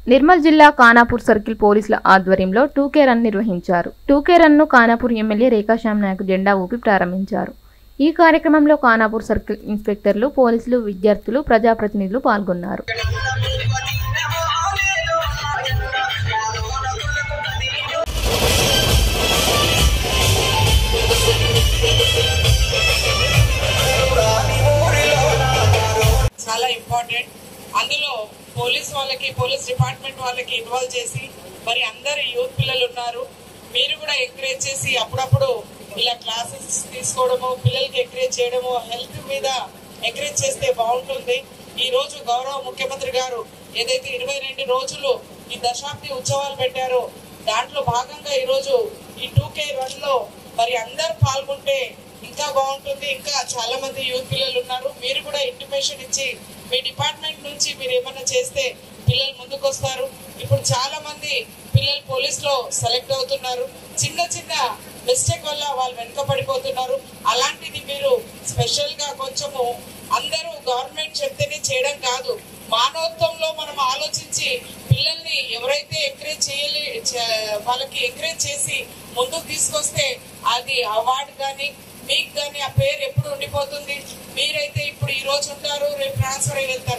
నిర్మల్ జిల్లా ఖానాపూర్ సర్కిల్ పోలీసుల ఆధ్వర్యంలో టూకే రన్ నిర్వహించారు టూకే రన్ను ఖానాపూర్ ఎమ్మెల్యే రేఖాశ్యామ్ నాయక్ జెండా ఊపి ప్రారంభించారు ఈ కార్యక్రమంలో ఖానాపూర్ సర్కిల్ ఇన్స్పెక్టర్లు పోలీసులు విద్యార్థులు ప్రజాప్రతినిధులు పాల్గొన్నారు చాలా ఇంపార్టెంట్ అందులో పోలీస్ వాళ్ళకి పోలీస్ డిపార్ట్మెంట్ వాళ్ళకి ఇన్వాల్వ్ చేసి మరి అందరు యూత్ పిల్లలు ఉన్నారు మీరు కూడా ఎంకరేజ్ చేసి అప్పుడప్పుడు ఇలా క్లాసెస్ తీసుకోవడము పిల్లలకి ఎంకరేజ్ చేయడము హెల్త్ మీద ఎంకరేజ్ చేస్తే బాగుంటుంది ఈ రోజు గౌరవ ముఖ్యమంత్రి గారు ఏదైతే ఇరవై రెండు రోజులు ఈ దశాబ్ది ఉత్సవాలు పెట్టారో దాంట్లో భాగంగా ఈ రోజు ఈ టూ కే రన్ లో మరి అందరు పాల్గొంటే ఇంకా బాగుంటుంది ఇంకా చాలా మంది యూత్ పిల్లలు ఉన్నారు మీరు కూడా ఇంటిమేషన్ ఇచ్చి మీ డిపార్ట్మెంట్ నుంచి మీరు ఏమన్నా చేస్తే పిల్లలు ముందుకు వస్తారు ఇప్పుడు చాలా మంది పిల్లలు పోలీస్ లో సెలెక్ట్ అవుతున్నారు చిన్న చిన్న మిస్టేక్ వల్ల వాళ్ళు వెనుక పడిపోతున్నారు అలాంటిది మీరు స్పెషల్ గా కొంచెము అందరూ గవర్నమెంట్ చెప్తేనే చేయడం కాదు మానవత్వంలో మనం ఆలోచించి పిల్లల్ని ఎవరైతే ఎంకరేజ్ చేయలే చే- వాళ్ళకి ఎంకరేజ్ చేసి ముందుకు తీసుకొస్తే అది అవార్డు కానీ మీకు కానీ ఆ పేరు ఎప్పుడు ఉండిపోతుంది మీరైతే ఇప్పుడు ఈ రోజు ఉంటారు రేపు ట్రాన్స్ఫర్ అయ్యి వెళ్తారు